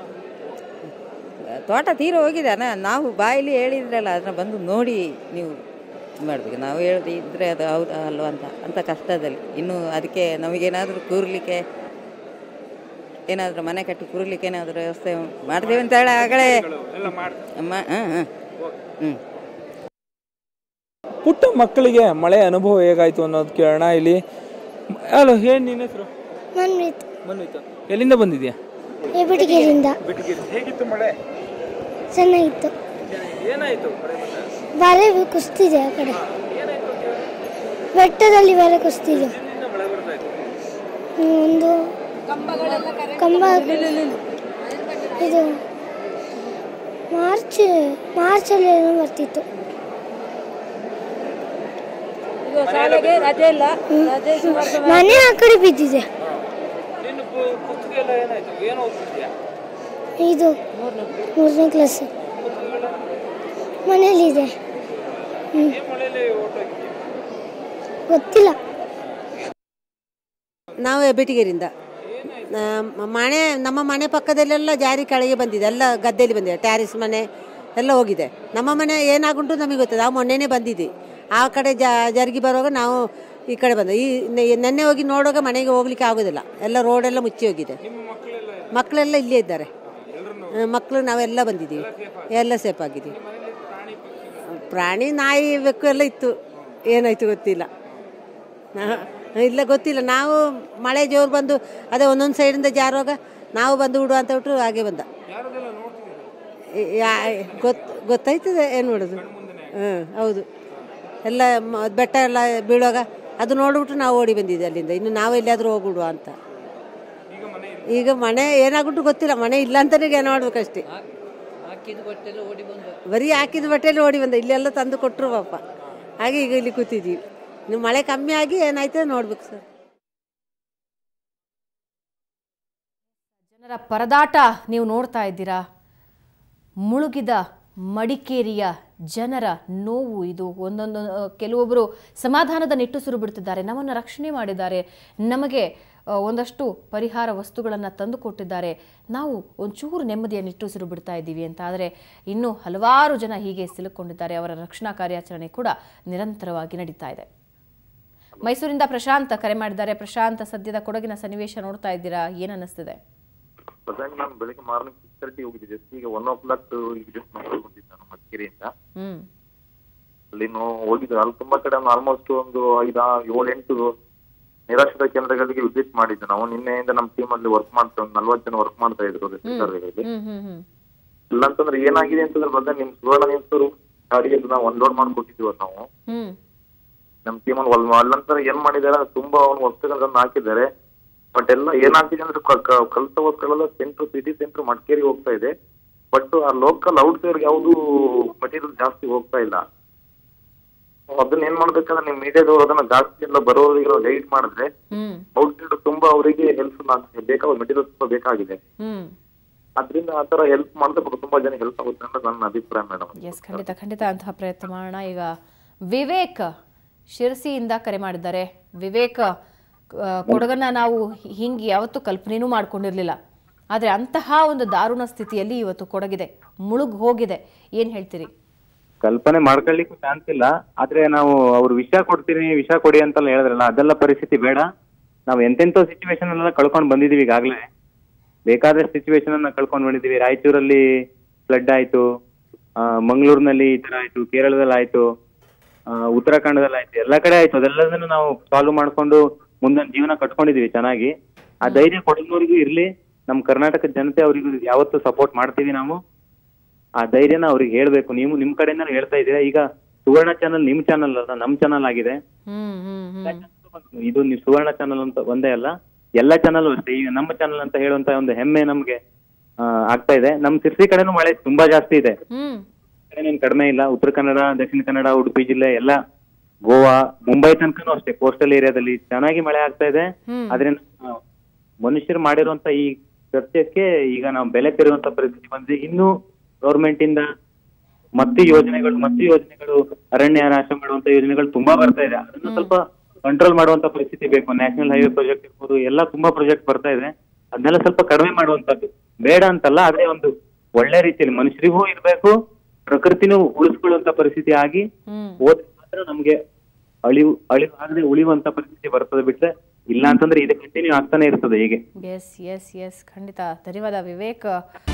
ತೋಟ ತೀರ ಹೋಗಿದ್ದಾನ ನಾವು ಬಾಯಲ್ಲಿ ಹೇಳಿದ್ರಲ್ಲ ಅದನ್ನ ಬಂದು ನೋಡಿ ನೀವು ಮಾಡಬೇಕು ನಾವು ಹೇಳಿದ್ರೆ ಅದು ಹೌದಾ ಅಲ್ವಾ ಅಂತ ಅಂತ ಕಷ್ಟದಲ್ಲಿ ಇನ್ನು ಅದಕ್ಕೆ ನಮಗೇನಾದರೂ ಕೂರ್ಲಿಕ್ಕೆ ಏನಾದರೂ ಮನೆ ಕಟ್ಟಿ ಕೂರ್ಲಿಕ್ಕೆ ಏನಾದರೂ ವ್ಯವಸ್ಥೆ ಮಾಡ್ತೇವೆ ಅಂತ ಹೇಳಿ ಆಗಲೇ ಹಾಂ ಹಾಂ ಹ್ಞೂ ಪುಟ್ಟ ಮಕ್ಕಳಿಗೆ ಮಳೆ ಅನುಭವ ಹೇಗಾಯ್ತು ಅನ್ನೋದು ಕೇಳೋಣ ಇಲ್ಲಿ ಹಲೋ ಏನ್ ನಿನ್ನ ಹೆಸರು ಮನ್ವಿತ್ ಮನ್ವಿತ ಎಲ್ಲಿಂದ ಬಂದಿದ್ಯಾ ಹೆಬಟಿಗೇರಿಂದ ಹೇಗಿತ್ತು ಮಳೆ ಚೆನ್ನಾಗಿತ್ತು ಏನಾಯ್ತು ಬರೆ ಕುಸ್ತಿದೆ ಆ ಕಡೆ ಬೆಟ್ಟದಲ್ಲಿ ಬರೆ ಕುಸ್ತಿದೆ ಹ್ಮ್, ಒಂದು ಕಂಬ ಇದು ಮಾರ್ಚ್ ಮಾರ್ಚಲ್ಲಿ ಏನೋ ಬರ್ತಿತ್ತು ಶಾಲೆಗೆ ರಜೆ ಇಲ್ಲ ರಜೆ ಮನೆ ಆ ಕಡೆ ಬಿದ್ದಿದೆ ನಿನ್ನ ಪುಸ್ತಕ ಎಲ್ಲ ಏನಾಯ್ತು ಏನು ಓದ್ತಿದ್ಯಾ ಇದು ಮೂರನೇ ಕ್ಲಾಸ್ ಮನೇಲಿದೆ ಏನ್ ಮಳೆಯಲ್ಲಿ ಹೊರ್ಟೋಗಿದ್ಯಾ? ಗೊತ್ತಿಲ್ಲ ನಾವು ಹೆಬ್ಬೆಟಿಗೇರಿಂದ ಮನೆ ನಮ್ಮ ಮನೆ ಪಕ್ಕದಲ್ಲೆಲ್ಲ ಜಾರಿ ಕೆಳಗೆ ಬಂದಿದೆ ಎಲ್ಲ ಗದ್ದೆಯಲ್ಲಿ ಬಂದಿದೆ ಟ್ಯಾರಿಸ್ ಮನೆ ಎಲ್ಲ ಹೋಗಿದೆ ನಮ್ಮ ಮನೆ ಏನಾಗುಂಟು ನಮಗೆ ಗೊತ್ತಿದೆ ನಾವು ಮೊನ್ನೆನೇ ಬಂದಿದ್ವಿ ಆ ಕಡೆ ಜ ಜರುಗಿ ಬರುವಾಗ ನಾವು ಈ ಕಡೆ ಬಂದ ಈ ನೆ- ನೆನ್ನೆ ಹೋಗಿ ನೋಡುವಾಗ ಮನೆಗೆ ಹೋಗ್ಲಿಕ್ಕೆ ಆಗೋದಿಲ್ಲ ಎಲ್ಲ ರೋಡೆಲ್ಲ ಮುಚ್ಚಿ ಹೋಗಿದೆ ಮಕ್ಕಳೆಲ್ಲ ಇಲ್ಲೇ ಇದ್ದಾರೆ ಆ, ಮಕ್ಕಳು ನಾವೆಲ್ಲ ಬಂದಿದ್ದೀವಿ ಎಲ್ಲ ಸೇಫ್ ಆಗಿದ್ದೀವಿ ಪ್ರಾಣಿ ನಾಯಿ ಬೆಕ್ಕು ಎಲ್ಲ ಇತ್ತು ಏನಾಯ್ತು ಗೊತ್ತಿಲ್ಲ ನಾ- ಇಲ್ಲ ಗೊತ್ತಿಲ್ಲ ನಾವು ಮಳೆ ಜೋರು ಬಂದು ಅದೇ ಒಂದೊಂದು ಸೈಡಿಂದ ಜಾರುವಾಗ ನಾವು ಬಂದು ಬಿಡುವ ಅಂತ ಬಿಟ್ಟು ಹಾಗೆ ಬಂದ ಈ- ಯಾ- ಗೊತ್ತು ಗೊತ್ತಾಯ್ತದೆ ಏನು ಮಾಡೋದು ಹ್ಞೂ ಹೌದು ಎಲ್ಲ ಮ- ಬೆಟ್ಟ ಎಲ್ಲ ಬೀಳುವಾಗ ಅದು ನೋಡ್ಬಿಟ್ಟು ನಾವು ಓಡಿ ಬಂದಿದ್ದೆ ಅಲ್ಲಿಂದ ಇನ್ನು ನಾವು ಎಲ್ಲಿಯಾದರೂ ಹೋಗ್ಬಿಡುವ ಅಂತ ಈಗ ಮನೆ ಏನಾಗ್ಬಿಟ್ಟು ಗೊತ್ತಿಲ್ಲ ಮನೆ ಇಲ್ಲ ಅಂತಾನೆ ನೋಡ್ಬೇಕಷ್ಟೇ ಬರೀ ಹಾಕಿದ ಬಟ್ಟೆಯಲ್ಲಿ ಓಡಿ ಬಂದ ಇಲ್ಲೆಲ್ಲ ತಂದು ಕೊಟ್ಟರು ಪಾಪ ಹಾಗೆ ಈಗ ಇಲ್ಲಿ ಕೂತಿದ್ದೀವಿ ಇನ್ನು ಮಳೆ ಕಮ್ಮಿ ಆಗಿ ಏನಾಯ್ತು ನೋಡ್ಬೇಕು ಸರ್ ಜನರ ಪರದಾಟ ನೀವು ನೋಡ್ತಾ ಇದ್ದೀರಾ ಮುಳುಗಿದ ಮಡಿಕೇರಿಯ ಜನರ ನೋವು ಇದು ಒಂದೊಂದು ಆ, ಕೆಲವೊಬ್ಬರು ಸಮಾಧಾನದ ನಿಟ್ಟುಸಿರು ಬಿಡ್ತಿದ್ದಾರೆ ನಮ್ಮನ್ನು ರಕ್ಷಣೆ ಮಾಡಿದ್ದಾರೆ ನಮಗೆ ಆ, ಒಂದಷ್ಟು ಪರಿಹಾರ ವಸ್ತುಗಳನ್ನು ತಂದು ಕೊಟ್ಟಿದ್ದಾರೆ ನಾವು ಒಂಚೂರು ನೆಮ್ಮದಿಯ ನಿಟ್ಟುಸಿರು ಬಿಡ್ತಾ ಇದ್ದೀವಿ ಅಂತ ಆದರೆ ಇನ್ನೂ ಹಲವಾರು ಜನ ಹೀಗೆ ಸಿಲುಕೊಂಡಿದ್ದಾರೆ ಅವರ ರಕ್ಷಣಾ ಕಾರ್ಯಾಚರಣೆ ಕೂಡ ನಿರಂತರವಾಗಿ ನಡೀತಾ ಇದೆ ಮೈಸೂರಿಂದ ಪ್ರಶಾಂತ್ ಕರೆ ಮಾಡಿದ್ದಾರೆ ಪ್ರಶಾಂತ್ ಸದ್ಯದ ಕೊಡಗಿನ ಸನ್ನಿವೇಶ ನೋಡ್ತಾ ಇದ್ದೀರಾ ಏನು ಅನ್ನಿಸ್ತಿದೆ ಪ್ರಧಾನಿ ನಾನು ಬೆಳಿಗ್ಗೆ ಮಾರ್ನಿಂಗ್ ಸಿಕ್ಸ್ ತರ್ಟಿ ಹೋಗಿದ್ದೆ ಜಸ್ಟ್ ಈಗ ಒನ್ ಓ ಕ್ಲಾಕ್ ಈಗ ಜಸ್ಟ್ ಬಂದಿದ್ದೆ ನಾನು ಮಡಿಕೇರಿಯಿಂದ ಹ್ಮ್ ಅಲ್ಲಿ ನಾವು ಹೋಗಿದ್ದೆ ಅಲ್ಲಿ ತುಂಬಾ ಕಡೆ ಆಲ್ಮೋಸ್ಟ್ ಒಂದು ಐದ ಏಳು ಎಂಟು ನಿರಾಶ್ರಿತ ಕೇಂದ್ರಗಳಿಗೆ ವಿಸಿಟ್ ಮಾಡಿದ್ದೆ ನಾವು ನಿನ್ನೆಯಿಂದ ನಮ್ಮ ಟೀಮ್ ಅಲ್ಲಿ ವರ್ಕ್ ಮಾಡ್ತಾ ಒಂದು ನಲ್ವತ್ತು ಜನ ವರ್ಕ್ ಮಾಡ್ತಾ ಇದ್ರು ರೆಸಿಸ್ಟರ್ಗಳಲ್ಲಿ ಹ್ಮ್ ಹ್ಮ್ ಹ್ಮ್ ಇಲ್ಲ ಅಂತಂದ್ರೆ ಏನಾಗಿದೆ ಅಂತಂದ್ರೆ ಬಂದ ನಿಮ್ ಸುವರ್ಣ ನ್ಯೂಸ್ ಗಾಡಿಯಲ್ಲಿ ನಾವು ಅನ್ಲೋಡ್ ಮಾಡ್ಕೊಟ್ಟಿದ್ವಿ ನಾವು ಹ್ಮ್ ನಮ್ ಟೀಮ್ ಅಲ್ಲಿ ಒಲ್- ಅಲ್ಲಂತರ ಏನ್ ಮಾಡಿದಾರೆ ಅಂದ್ರೆ ತುಂಬಾ ಒಂದು ವಸ್ತುಗಳನ್ನ ಹಾಕಿದ್ದಾರೆ ಬಟ್ ಎಲ್ಲ ಏನಾಗ್ತಿದೆ ಅಂದ್ರೆ ಕ- ಕ- ಕಲ್ತ ವಸ್ತುಗಳೆಲ್ಲ ಸೆಂಟ್ರ್ ಸಿಟಿ ಸೆಂಟ್ರ್ ಮಡಿಕೇರಿ ಹೋಗ್ತಾ ಇದೆ ಬಟ್ ಆ ಲೋಕಲ್ ಔಟ್ ಸೈಡ್ ಯಾವ್ದು ಮಟೀರಿಯಲ್ ಜಾಸ್ತಿ ಹೋಗ್ತಾ ಇಲ್ಲ ಅದನ್ನ ಏನ್ ಮಾಡ್ಬೇಕಂದ್ರೆ ನಿಮ್ ಮೀಡಿಯಾದವ್ರು ಅದನ್ನ ಜಾಸ್ತಿ ಎಲ್ಲ ಬರೋರಿಗೆ ಗೈಡ್ ಮಾಡಿದ್ರೆ ಹ್ಮ್ ಔಟ್ ಸೈಡ್ ತುಂಬಾ ಅವರಿಗೆ ಹೆಲ್ಪ್ ಬೇಕಾದ ಮೆಟೀರಿಯಲ್ ತುಂಬಾ ಬೇಕಾಗಿದೆ ಹ್ಮ್ ಅದ್ರಿಂದ ಆ ತರ ಹೆಲ್ಪ್ ಮಾಡಿದ್ರೆ ತುಂಬಾ ಜನ ಹೆಲ್ಪ್ ಆಗುತ್ತೆ ಅಂತ ನನ್ನ ಅಭಿಪ್ರಾಯ ಮೇಡಮ್ ಎಸ್ ಖಂಡಿತ ಖಂಡಿತ ಅಂತಹ ಪ್ರಯತ್ನ ಮಾಡೋಣ ಈಗ ವಿವೇಕ್ ಶಿರಸಿಯಿಂದ ಕರೆ ಮಾಡಿದ್ದಾರೆ ವಿವೇಕ್ ಆ, ಕೊಡಗನ್ನ ನಾವು ಹಿಂಗೆ ಯಾವತ್ತೂ ಕಲ್ಪನೆನೂ ಮಾಡ್ಕೊಂಡಿರ್ಲಿಲ್ಲ ಆದರೆ ಅಂತಹ ಒಂದು ದಾರುಣ ಸ್ಥಿತಿಯಲ್ಲಿ ಇವತ್ತು ಕೊಡಗಿದೆ ಮುಳುಗ್ ಹೋಗಿದೆ ಏನ್ ಹೇಳ್ತೀರಿ ಕಲ್ಪನೆ ಮಾಡ್ಕೊಳ್ಳಿಕ್ಕೂ ಚಾನ್ಸ್ ಇಲ್ಲ ಆದ್ರೆ ನಾವು ಅವ್ರು ವಿಷ ಕೊಡ್ತೀನಿ ವಿಷ ಕೊಡಿ ಅಂತೆಲ್ಲ ಹೇಳಿದ್ರಲ್ಲ ಅದೆಲ್ಲ ಪರಿಸ್ಥಿತಿ ಬೇಡ ನಾವು ಎಂತೆಂಥೋ ಸಿಚುವೇಶನ್ ಎಲ್ಲ ಕಳ್ಕೊಂಡು ಬಂದಿದೀವಿ ಈಗಾಗಲೇ ಬೇಕಾದಷ್ಟು ಸಿಚುವೇಶನ್ ಅನ್ನ ಕಳ್ಕೊಂಡು ಬಂದಿದೀವಿ ರಾಯಚೂರಲ್ಲಿ ಫ್ಲಡ್ ಆಯ್ತು ಆ, ಮಂಗಳೂರಿನಲ್ಲಿ ಈ ತರ ಆಯ್ತು ಕೇರಳದಲ್ಲಿ ಆಯ್ತು ಆ, ಉತ್ತರಾಖಂಡದಲ್ಲಿ ಆಯ್ತು ಎಲ್ಲ ಕಡೆ ಆಯ್ತು ಅದೆಲ್ಲದನ್ನು ನಾವು ಸಾಲ್ವ್ ಮಾಡ್ಕೊಂಡು ಮುಂದೊಂದು ಜೀವನ ಕಟ್ಕೊಂಡಿದೀವಿ ಚೆನ್ನಾಗಿ ಆ ಧೈರ್ಯ ಕೊಡೋರಿಗೂ ಇರ್ಲಿ ನಮ್ಮ ಕರ್ನಾಟಕದ ಜನತೆ ಅವರಿಗೂ ಯಾವತ್ತೂ ಸಪೋರ್ಟ್ ಮಾಡ್ತೀವಿ ನಾವು ಆ ಧೈರ್ಯನ ಅವ್ರಿಗೆ ಹೇಳ್ಬೇಕು ನೀವು ನಿಮ್ ಕಡೆಯಿಂದ ಹೇಳ್ತಾ ಇದ್ದೀರಾ ಈಗ ಸುವರ್ಣ ಚಾನಲ್ ನಿಮ್ ಚಾನಲ್ ಅಲ್ಲ ನಮ್ ಚಾನಲ್ ಆಗಿದೆ ಹ್ಮ್ ಹ್ಮ್ ಹ್ಮ್ ಇದು ನೀವು ಸುವರ್ಣ ಚಾನಲ್ ಅಂತ ಒಂದೇ ಅಲ್ಲ ಎಲ್ಲ ಚಾನಲ್ ಅಷ್ಟೇ ಈಗ ನಮ್ಮ ಚಾನಲ್ ಅಂತ ಹೇಳುವಂತ ಒಂದು ಹೆಮ್ಮೆ ನಮ್ಗೆ ಆ, ಆಗ್ತಾ ಇದೆ ನಮ್ ಸಿರ್ಸಿ ಕಡೆನೂ ಮಳೆ ತುಂಬಾ ಜಾಸ್ತಿ ಇದೆ ಹ್ಮ್ ಕಡೆನೇನ್ ಕಡಿಮೆ ಇಲ್ಲ ಉತ್ತರ ಕನ್ನಡ ದಕ್ಷಿಣ ಕನ್ನಡ ಉಡುಪಿ ಜಿಲ್ಲೆ ಎಲ್ಲ ಗೋವಾ ಮುಂಬೈ ತನಕನೂ ಅಷ್ಟೇ ಕೋಸ್ಟಲ್ ಏರಿಯಾದಲ್ಲಿ ಚೆನ್ನಾಗಿ ಮಳೆ ಆಗ್ತಾ ಇದೆ ಹ್ಮ್. ಆದ್ರಿಂದ ಆ, ಮನುಷ್ಯರು ಮಾಡಿರುವಂತ ಈ ಕೃತ್ಯಕ್ಕೆ ಈಗ ನಾವು ಬೆಲೆ ತೆರುವಂತ ಪರಿಸ್ಥಿತಿ ಬಂದಿದೆ ಇನ್ನು ಗೌರ್ಮೆಂಟ್ ಇಂದ ಮತ್ತೆ ಯೋಜನೆಗಳು ಮತ್ತೆ ಯೋಜನೆಗಳು ಅರಣ್ಯ ನಾಶ ಮಾಡುವಂತ ಯೋಜನೆಗಳು ತುಂಬಾ ಬರ್ತಾ ಇದೆ ಅದನ್ನ ಸ್ವಲ್ಪ ಕಂಟ್ರೋಲ್ ಮಾಡುವಂತ ಪರಿಸ್ಥಿತಿ ಬೇಕು ನ್ಯಾಷನಲ್ ಹೈವೇ ಪ್ರಾಜೆಕ್ಟ್ ಇರ್ಬೋದು ಎಲ್ಲ ತುಂಬಾ ಪ್ರಾಜೆಕ್ಟ್ ಬರ್ತಾ ಇದೆ ಅದನ್ನೆಲ್ಲ ಸ್ವಲ್ಪ ಕಡಿಮೆ ಮಾಡುವಂತದ್ದು ಬೇಡ ಅಂತಲ್ಲ ಆದ್ರೆ ಒಂದು ಒಳ್ಳೆ ರೀತಿಯಲ್ಲಿ ಮನುಷ್ಯರಿಗೂ ಇರ್ಬೇಕು ಪ್ರಕೃತಿನೂ ಉಳಿಸ್ಕೊಳ್ಳುವಂತ ಪರಿಸ್ಥಿತಿ ಆಗಿ ಹ್ಮ್ ಹೋದ್ರೆ ಮಾತ್ರ ನಮ್ಗೆ ಅಳಿವು ಅಳಿವು ಆಗದೆ ಉಳಿಯುವಂತ ಪರಿಸ್ಥಿತಿ ಬರ್ತದೆ ಬಿಟ್ರೆ ಇಲ್ಲ ಅಂತಂದ್ರೆ ಇದು ಕಂಟಿನ್ಯೂ ಆಗ್ತಾನೆ ಇರ್ತದೆ ಹೀಗೆ ಎಸ್ ಎಸ್ ಎಸ್ ಖಂಡಿತ ಧನ್ಯವಾದ ವಿವೇಕ್